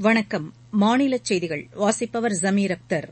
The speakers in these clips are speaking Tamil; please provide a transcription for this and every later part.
வணக்கம் மாநிலச் செய்திகள் வாசிப்பவர் ஜமீர் அக்தர்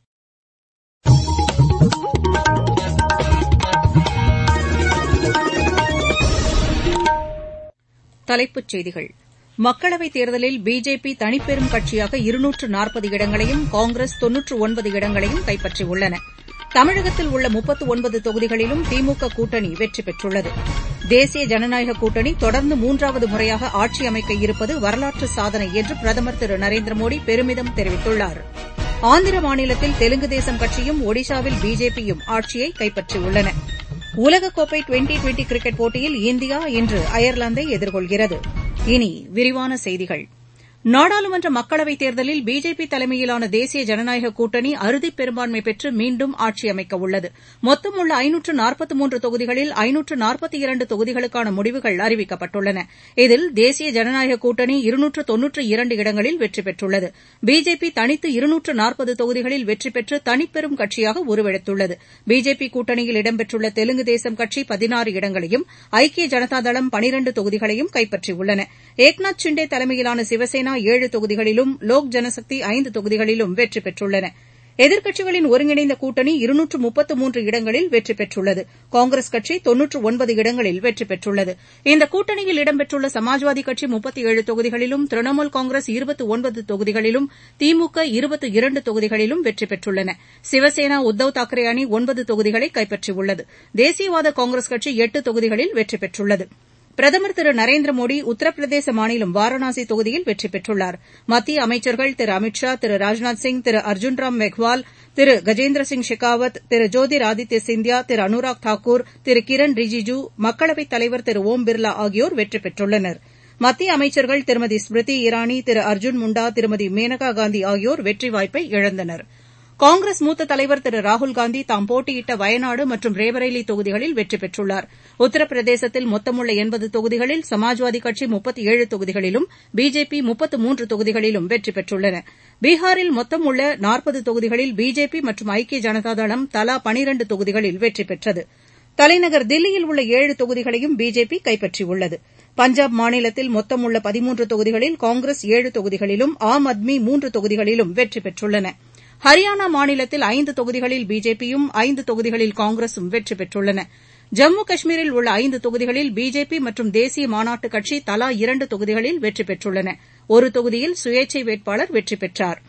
தலைப்புச் செய்திகள் மக்களவைத் தேர்தலில் பிஜேபி தனிப்பெரும் கட்சியாக இருநூற்று நாற்பது இடங்களையும் காங்கிரஸ் தொன்னூற்று ஒன்பது இடங்களையும் கைப்பற்றியுள்ளன தமிழகத்தில் உள்ள முப்பத்து ஒன்பது தொகுதிகளிலும் திமுக கூட்டணி வெற்றி பெற்றுள்ளது தேசிய ஜனநாயக கூட்டணி தொடர்ந்து மூன்றாவது முறையாக ஆட்சி அமைக்க இருப்பது வரலாற்று சாதனை என்று பிரதமர் திரு நரேந்திர மோடி பெருமிதம் தெரிவித்துள்ளார் ஆந்திர மாநிலத்தில் தெலுங்கு தேசம் கட்சியும் ஒடிஷாவில் பிஜேபியும் ஆட்சியை கைப்பற்றியுள்ளன உலகக்கோப்பை டுவெண்டி டுவெண்டி கிரிக்கெட் போட்டியில் இந்தியா இன்று அயர்லாந்தை எதிர்கொள்கிறது இனி விரிவான செய்திகள் நாடாளுமன்ற மக்களவைத் தேர்தலில் பிஜேபி தலைமையிலான தேசிய ஜனநாயக கூட்டணி அறுதிப் பெரும்பான்மை பெற்று மீண்டும் ஆட்சி அமைக்க உள்ளது மொத்தம் உள்ள ஐநூற்று நாற்பத்து மூன்று தொகுதிகளில் ஐநூற்று நாற்பத்தி இரண்டு தொகுதிகளுக்கான முடிவுகள் அறிவிக்கப்பட்டுள்ளன இதில் தேசிய ஜனநாயக கூட்டணி இருநூற்று தொன்னூற்று இரண்டு இடங்களில் வெற்றி பெற்றுள்ளது பிஜேபி தனித்து இருநூற்று நாற்பது தொகுதிகளில் வெற்றி பெற்று தனிப்பெரும் கட்சியாக உருவெடுத்துள்ளது பிஜேபி கூட்டணியில் இடம்பெற்றுள்ள தெலுங்கு தேசம் கட்சி பதினாறு இடங்களையும் ஐக்கிய ஜனதாதளம் பனிரண்டு தொகுதிகளையும் கைப்பற்றியுள்ளன ஏக்நாத் ஷிண்டே தலைமையிலான சிவசேனா ஏழு தொகுதிகளிலும் லோக் ஜனசக்தி ஐந்து தொகுதிகளிலும் வெற்றி பெற்றுள்ளன எதிர்க்கட்சிகளின் ஒருங்கிணைந்த கூட்டணி இருநூற்று முப்பத்து மூன்று இடங்களில் வெற்றி பெற்றுள்ளது காங்கிரஸ் கட்சி தொன்னூற்று ஒன்பது இடங்களில் வெற்றி பெற்றுள்ளது இந்த கூட்டணியில் இடம்பெற்றுள்ள சமாஜ்வாதி கட்சி முப்பத்து ஏழு தொகுதிகளிலும் திரிணாமுல் காங்கிரஸ் இருபத்து ஒன்பது தொகுதிகளிலும் திமுக இருபத்து இரண்டு தொகுதிகளிலும் வெற்றி பெற்றுள்ளன சிவசேனா உத்தவ் தாக்கரே அணி ஒன்பது தொகுதிகளை கைப்பற்றியுள்ளது தேசியவாத காங்கிரஸ் கட்சி எட்டு தொகுதிகளில் வெற்றி பெற்றுள்ளது பிரதமர் திரு நரேந்திர மோடி உத்தரப்பிரதேச மாநிலம் வாரணாசி தொகுதியில் வெற்றி பெற்றுள்ளார் மத்திய அமைச்சர்கள் திரு அமித் ஷா திரு ராஜ்நாத் சிங் திரு அர்ஜுன்ராம் மெக்வால் திரு கஜேந்திர சிங் ஷெகாவத் திரு ஜோதிர் ஆதித்ய சிந்தியா திரு அனுராக் தாக்கூர் திரு கிரண் ரிஜிஜு மக்களவைத் தலைவர் திரு ஓம் பிர்லா ஆகியோர் வெற்றி பெற்றுள்ளனர் மத்திய அமைச்சர்கள் திருமதி ஸ்மிருதி இரானி திரு அர்ஜுன் முண்டா திருமதி மேனகா காந்தி ஆகியோர் வெற்றி வாய்ப்பை இழந்தனா் காங்கிரஸ் மூத்த தலைவர் திரு ராகுல்காந்தி தாம் போட்டியிட்ட வயநாடு மற்றும் ரேபரேலி தொகுதிகளில் வெற்றி பெற்றுள்ளார் உத்தரப்பிரதேசத்தில் மொத்தமுள்ள எண்பது தொகுதிகளில் சமாஜ்வாதி கட்சி முப்பத்து ஏழு தொகுதிகளிலும் பிஜேபி முப்பத்து மூன்று தொகுதிகளிலும் வெற்றி பெற்றுள்ளன பீகாரில் மொத்தம் உள்ள நாற்பது தொகுதிகளில் பிஜேபி மற்றும் ஐக்கிய ஜனதாதளம் தலா பனிரண்டு தொகுதிகளில் வெற்றி பெற்றது தலைநகர் தில்லியில் உள்ள ஏழு தொகுதிகளையும் பிஜேபி கைப்பற்றியுள்ளது பஞ்சாப் மாநிலத்தில் மொத்தம் உள்ள பதிமூன்று தொகுதிகளில் காங்கிரஸ் ஏழு தொகுதிகளிலும் ஆம் ஆத்மி மூன்று தொகுதிகளிலும் வெற்றி பெற்றுள்ளன ஹரியானா மாநிலத்தில் ஐந்து தொகுதிகளில் பிஜேபியும் ஐந்து தொகுதிகளில் காங்கிரசும் வெற்றி பெற்றுள்ளன ஜம்மு காஷ்மீரில் உள்ள ஐந்து தொகுதிகளில் பிஜேபி மற்றும் தேசிய மாநாட்டுக் கட்சி தலா இரண்டு தொகுதிகளில் வெற்றி பெற்றுள்ளன ஒரு தொகுதியில் சுயேச்சை வேட்பாளர் வெற்றி பெற்றார்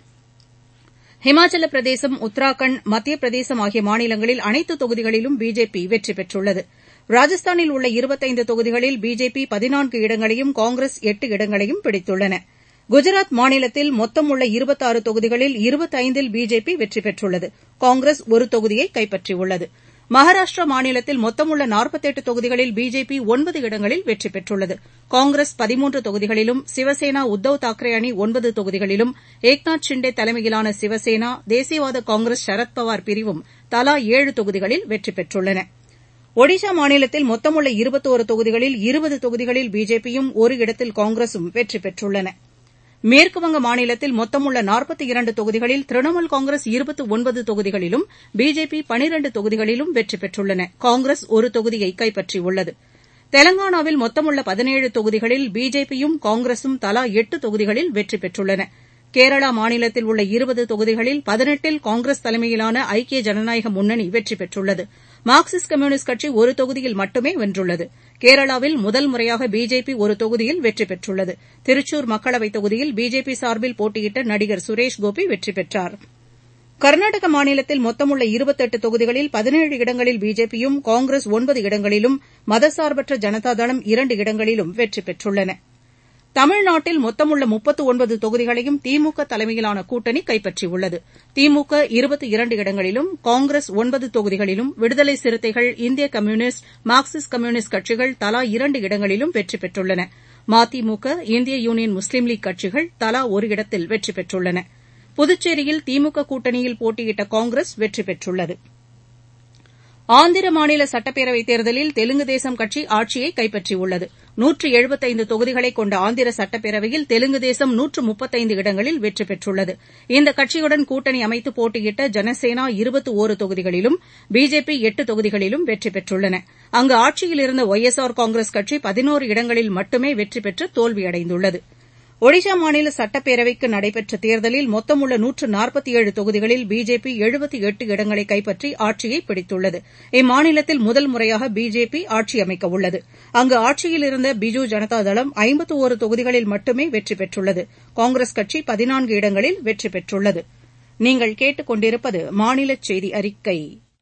ஹிமாச்சல பிரதேசம் உத்தராகண்ட் மத்திய பிரதேசம் ஆகிய மாநிலங்களில் அனைத்து தொகுதிகளிலும் பிஜேபி வெற்றி பெற்றுள்ளது ராஜஸ்தானில் உள்ள இருபத்தைந்து தொகுதிகளில் பிஜேபி பதினான்கு இடங்களையும் காங்கிரஸ் எட்டு இடங்களையும் பிடித்துள்ளன குஜராத் மாநிலத்தில் மொத்தம் உள்ள இருபத்தாறு தொகுதிகளில் இருபத்தைந்தில் பிஜேபி வெற்றி பெற்றுள்ளது காங்கிரஸ் ஒரு தொகுதியை கைப்பற்றியுள்ளது மகாராஷ்டிரா மாநிலத்தில் மொத்தம் உள்ள நாற்பத்தெட்டு தொகுதிகளில் பிஜேபி ஒன்பது இடங்களில் வெற்றி பெற்றுள்ளது காங்கிரஸ் பதிமூன்று தொகுதிகளிலும் சிவசேனா உத்தவ் தாக்கரே அணி ஒன்பது தொகுதிகளிலும் ஏக்நாத் ஷிண்டே தலைமையிலான சிவசேனா தேசியவாத காங்கிரஸ் சரத்பவார் பிரிவும் தலா ஏழு தொகுதிகளில் வெற்றி பெற்றுள்ளன ஒடிஷா மாநிலத்தில் மொத்தமுள்ள இருபத்தோரு தொகுதிகளில் இருபது தொகுதிகளில் பிஜேபியும் ஒரு இடத்தில் காங்கிரசும் வெற்றி பெற்றுள்ளன மேற்குவங்க மாநிலத்தில் மொத்தமுள்ள நாற்பத்தி இரண்டு தொகுதிகளில் திரிணாமுல் காங்கிரஸ் இருபத்து ஒன்பது தொகுதிகளிலும் பிஜேபி பனிரண்டு தொகுதிகளிலும் வெற்றி பெற்றுள்ளன காங்கிரஸ் ஒரு தொகுதியை கைப்பற்றியுள்ளது தெலங்கானாவில் மொத்தமுள்ள பதினேழு தொகுதிகளில் பிஜேபியும் காங்கிரசும் தலா எட்டு தொகுதிகளில் வெற்றி பெற்றுள்ளன கேரளா மாநிலத்தில் உள்ள இருபது தொகுதிகளில் பதினெட்டில் காங்கிரஸ் தலைமையிலான ஐக்கிய ஜனநாயக முன்னணி வெற்றி பெற்றுள்ளது மார்க்சிஸ்ட் கம்யூனிஸ்ட் கட்சி ஒரு தொகுதியில் மட்டுமே வென்றுள்ளது கேரளாவில் முதல் முறையாக பிஜேபி ஒரு தொகுதியில் வெற்றி பெற்றுள்ளது திருச்சூர் மக்களவைத் தொகுதியில் பிஜேபி சார்பில் போட்டியிட்ட நடிகர் சுரேஷ் கோபி வெற்றி பெற்றார் கர்நாடக மாநிலத்தில் மொத்தமுள்ள இருபத்தெட்டு தொகுதிகளில் பதினேழு இடங்களில் பிஜேபியும் காங்கிரஸ் ஒன்பது இடங்களிலும் மதசார்பற்ற ஜனதாதளம் இரண்டு இடங்களிலும் வெற்றி பெற்றுள்ளன தமிழ்நாட்டில் மொத்தமுள்ள முப்பத்து ஒன்பது தொகுதிகளையும் திமுக தலைமையிலான கூட்டணி கைப்பற்றியுள்ளது திமுக இருபத்தி இரண்டு இடங்களிலும் காங்கிரஸ் ஒன்பது தொகுதிகளிலும் விடுதலை சிறுத்தைகள் இந்திய கம்யூனிஸ்ட் மார்க்சிஸ்ட் கம்யூனிஸ்ட் கட்சிகள் தலா இரண்டு இடங்களிலும் வெற்றி பெற்றுள்ளன மதிமுக இந்திய யூனியன் முஸ்லீம் லீக் கட்சிகள் தலா ஒரு இடத்தில் வெற்றி பெற்றுள்ளன புதுச்சேரியில் திமுக கூட்டணியில் போட்டியிட்ட காங்கிரஸ் வெற்றி பெற்றுள்ளது ஆந்திர மாநில சட்டப்பேரவைத் தேர்தலில் தெலுங்கு தேசம் கட்சி ஆட்சியை கைப்பற்றியுள்ளது நூற்று எழுபத்தைந்து தொகுதிகளை கொண்ட ஆந்திர சட்டப்பேரவையில் தெலுங்கு தேசம் நூற்று முப்பத்தைந்து இடங்களில் வெற்றி பெற்றுள்ளது இந்த கட்சியுடன் கூட்டணி அமைத்து போட்டியிட்ட ஜனசேனா இருபத்து ஒரு தொகுதிகளிலும் பிஜேபி எட்டு தொகுதிகளிலும் வெற்றி பெற்றுள்ளன அங்கு ஆட்சியில் இருந்த ஒய் எஸ் ஆர் காங்கிரஸ் கட்சி பதினோரு இடங்களில் மட்டுமே வெற்றி பெற்று தோல்வியடைந்துள்ளது ஒடிஷா மாநில சட்டப்பேரவைக்கு நடைபெற்ற தேர்தலில் மொத்தமுள்ள நூற்று நாற்பத்தி ஏழு தொகுதிகளில் பிஜேபி எழுபத்தி எட்டு இடங்களை கைப்பற்றி ஆட்சியை பிடித்துள்ளது இம்மாநிலத்தில் முதல் முறையாக பிஜேபி ஆட்சி அமைக்க உள்ளது அங்கு ஆட்சியில் இருந்த பிஜு ஜனதா தளம் ஐம்பத்து ஒரு தொகுதிகளில் மட்டுமே வெற்றி பெற்றுள்ளது காங்கிரஸ் கட்சி பதினான்கு இடங்களில் வெற்றி பெற்றுள்ளது நீங்கள் கேட்டுக்கொண்டிருப்பது மாநில செய்தி அறிக்கை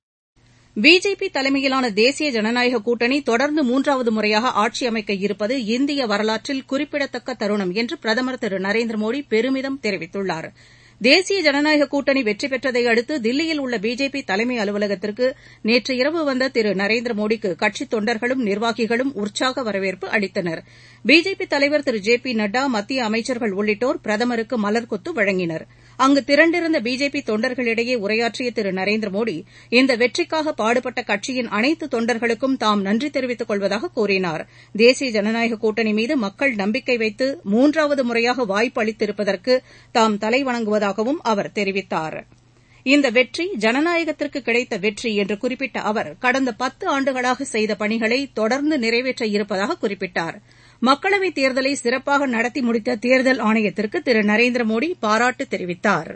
பிஜேபி தலைமையிலான தேசிய ஜனநாயக கூட்டணி தொடர்ந்து மூன்றாவது முறையாக ஆட்சி அமைக்க இருப்பது இந்திய வரலாற்றில் குறிப்பிடத்தக்க தருணம் என்று பிரதமர் திரு நரேந்திர மோடி பெருமிதம் தெரிவித்துள்ளார் தேசிய ஜனநாயக கூட்டணி வெற்றி பெற்றதை அடுத்து தில்லியில் உள்ள பிஜேபி தலைமை அலுவலகத்திற்கு நேற்று இரவு வந்த திரு நரேந்திர மோடிக்கு கட்சித் தொண்டர்களும் நிர்வாகிகளும் உற்சாக வரவேற்பு அளித்தனர் பிஜேபி தலைவர் திரு ஜே பி நட்டா மத்திய அமைச்சர்கள் உள்ளிட்டோர் பிரதமருக்கு மலர்கொத்து வழங்கினர் அங்கு திரண்டிருந்த பிஜேபி தொண்டர்களிடையே உரையாற்றிய திரு நரேந்திர மோடி இந்த வெற்றிக்காக பாடுபட்ட கட்சியின் அனைத்து தொண்டர்களுக்கும் தாம் நன்றி தெரிவித்துக் கொள்வதாக கூறினார் தேசிய ஜனநாயக கூட்டணி மீது மக்கள் நம்பிக்கை வைத்து மூன்றாவது முறையாக வாய்ப்பு அளித்திருப்பதற்கு தாம் தலைவணங்குவதாகவும் அவர் தெரிவித்தார் இந்த வெற்றி ஜனநாயகத்திற்கு கிடைத்த வெற்றி என்று குறிப்பிட்ட அவர் கடந்த பத்து ஆண்டுகளாக செய்த பணிகளை தொடர்ந்து நிறைவேற்ற இருப்பதாக குறிப்பிட்டார் மக்களவைத் தேர்தலை சிறப்பாக நடத்தி முடித்த தேர்தல் ஆணையத்திற்கு திரு நரேந்திர மோடி பாராட்டு தெரிவித்தார்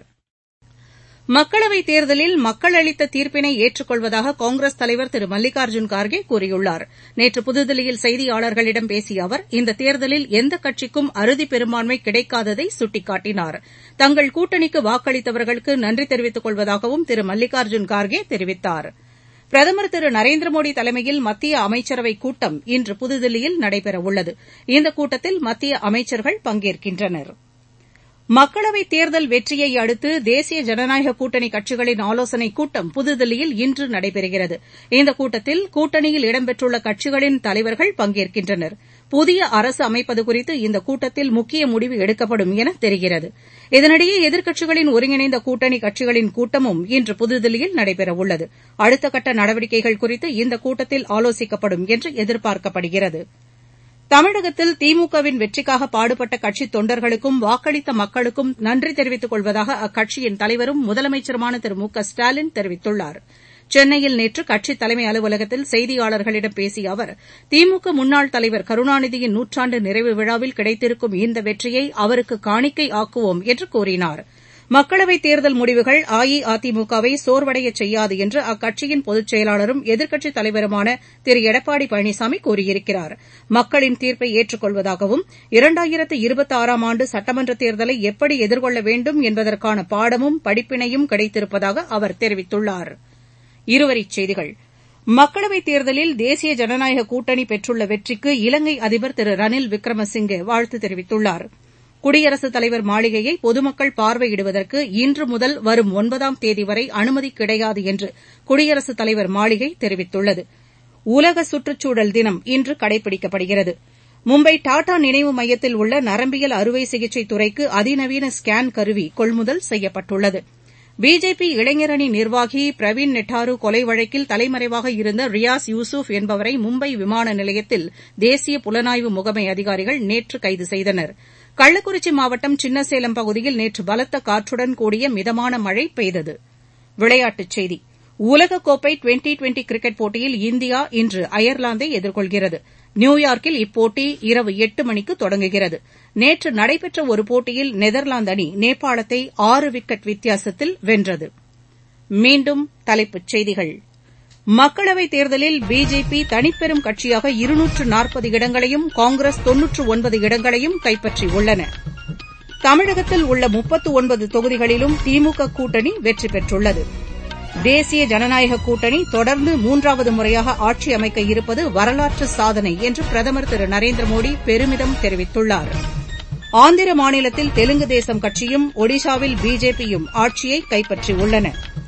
மக்களவைத் தேர்தலில் மக்கள் அளித்த தீர்ப்பினை ஏற்றுக்கொள்வதாக காங்கிரஸ் தலைவர் திரு மல்லிகார்ஜுன் கார்கே கூறியுள்ளார் நேற்று புதுதில்லியில் செய்தியாளர்களிடம் பேசிய அவர் இந்த தேர்தலில் எந்த கட்சிக்கும் அறுதி பெரும்பான்மை கிடைக்காததை சுட்டிக்காட்டினார் தங்கள் கூட்டணிக்கு வாக்களித்தவர்களுக்கு நன்றி தெரிவித்துக் கொள்வதாகவும் திரு மல்லிகார்ஜுன் கார்கே தெரிவித்தார் பிரதமர் திரு நரேந்திர மோடி தலைமையில் மத்திய அமைச்சரவைக் கூட்டம் இன்று புதுதில்லியில் நடைபெறவுள்ளது இந்த கூட்டத்தில் மத்திய அமைச்சர்கள் பங்கேற்கின்றனர் மக்களவைத் தேர்தல் வெற்றியை அடுத்து தேசிய ஜனநாயக கூட்டணி கட்சிகளின் ஆலோசனைக் கூட்டம் புதுதில்லியில் இன்று நடைபெறுகிறது இந்த கூட்டத்தில் கூட்டணியில் இடம்பெற்றுள்ள கட்சிகளின் தலைவர்கள் பங்கேற்கின்றனர் புதிய அரசு அமைப்பது குறித்து இந்த கூட்டத்தில் முக்கிய முடிவு எடுக்கப்படும் என தெரிகிறது இதனிடையே எதிர்க்கட்சிகளின் ஒருங்கிணைந்த கூட்டணி கட்சிகளின் கூட்டமும் இன்று புதுதில்லியில் நடைபெறவுள்ளது அடுத்த கட்ட நடவடிக்கைகள் குறித்து இந்த கூட்டத்தில் ஆலோசிக்கப்படும் என்று எதிர்பார்க்கப்படுகிறது தமிழகத்தில் திமுகவின் வெற்றிக்காக பாடுபட்ட கட்சித் தொண்டர்களுக்கும் வாக்களித்த மக்களுக்கும் நன்றி தெரிவித்துக் கொள்வதாக அக்கட்சியின் தலைவரும் முதலமைச்சருமான திரு மு க ஸ்டாலின் தெரிவித்துள்ளார் சென்னையில் நேற்று கட்சித் தலைமை அலுவலகத்தில் செய்தியாளர்களிடம் பேசிய அவர் திமுக முன்னாள் தலைவர் கருணாநிதியின் நூற்றாண்டு நிறைவு விழாவில் கிடைத்திருக்கும் இந்த வெற்றியை அவருக்கு காணிக்கை ஆக்குவோம் என்று கூறினார் மக்களவைத் தேர்தல் முடிவுகள் அஇஅதிமுகவை சோர்வடையச் செய்யாது என்று அக்கட்சியின் பொதுச் செயலாளரும் எதிர்க்கட்சித் தலைவருமான திரு எடப்பாடி பழனிசாமி கூறியிருக்கிறார் மக்களின் தீர்ப்பை ஏற்றுக்கொள்வதாகவும் இரண்டாயிரத்து இருபத்தாறாம் ஆண்டு சட்டமன்றத் தேர்தலை எப்படி எதிர்கொள்ள வேண்டும் என்பதற்கான பாடமும் படிப்பினையும் கிடைத்திருப்பதாக அவர் தெரிவித்துள்ளார் இருவரிச் செய்திகள் மக்களவைத் தேர்தலில் தேசிய ஜனநாயக கூட்டணி பெற்றுள்ள வெற்றிக்கு இலங்கை அதிபர் திரு ரணில் விக்ரமசிங்கே வாழ்த்து தெரிவித்துள்ளாா் குடியரசுத் தலைவர் மாளிகையை பொதுமக்கள் பார்வையிடுவதற்கு இன்று முதல் வரும் ஒன்பதாம் தேதி வரை அனுமதி கிடையாது என்று குடியரசுத் தலைவர் மாளிகை தெரிவித்துள்ளது உலக சுற்றுச்சூழல் தினம் இன்று கடைபிடிக்கப்படுகிறது மும்பை டாடா நினைவு மையத்தில் உள்ள நரம்பியல் அறுவை சிகிச்சை துறைக்கு அதிநவீன ஸ்கேன் கருவி கொள்முதல் செய்யப்பட்டுள்ளது பிஜேபி இளைஞரணி நிர்வாகி பிரவீன் நெட்டாரு கொலை வழக்கில் தலைமறைவாக இருந்த ரியாஸ் யூசுப் என்பவரை மும்பை விமான நிலையத்தில் தேசிய புலனாய்வு முகமை அதிகாரிகள் நேற்று கைது செய்தனர் கள்ளக்குறிச்சி மாவட்டம் சின்னசேலம் பகுதியில் நேற்று பலத்த காற்றுடன் கூடிய மிதமான மழை பெய்தது விளையாட்டுச் செய்தி உலகக்கோப்பை டுவெண்டி டுவெண்டி கிரிக்கெட் போட்டியில் இந்தியா இன்று அயர்லாந்தை எதிர்கொள்கிறது நியூயார்க்கில் இப்போட்டி இரவு எட்டு மணிக்கு தொடங்குகிறது நேற்று நடைபெற்ற ஒரு போட்டியில் நெதர்லாந்து அணி நேபாளத்தை ஆறு விக்கெட் வித்தியாசத்தில் வென்றது மீண்டும் தலைப்புச் செய்திகள் மக்களவைத் தேர்தலில் பிஜேபி தனிப்பெரும் கட்சியாக இருநூற்று நாற்பது இடங்களையும் காங்கிரஸ் தொன்னூற்று ஒன்பது இடங்களையும் கைப்பற்றியுள்ளன தமிழகத்தில் உள்ள முப்பத்து ஒன்பது தொகுதிகளிலும் திமுக கூட்டணி வெற்றி பெற்றுள்ளது தேசிய ஜனநாயக கூட்டணி தொடர்ந்து மூன்றாவது முறையாக ஆட்சி அமைக்க இருப்பது வரலாற்று சாதனை என்று பிரதமர் திரு நரேந்திர மோடி பெருமிதம் தெரிவித்துள்ளார் ஆந்திர மாநிலத்தில் தெலுங்கு தேசம் கட்சியும் ஒடிஷாவில் பிஜேபியும் ஆட்சியை கைப்பற்றியுள்ளன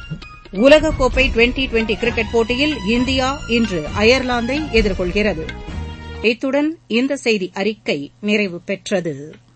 உலகக்கோப்பை டுவெண்டி டுவெண்டி கிரிக்கெட் போட்டியில் இந்தியா இன்று அயர்லாந்தை எதிர்கொள்கிறது இத்துடன் இந்த செய்தி அறிக்கை நிறைவு பெற்றது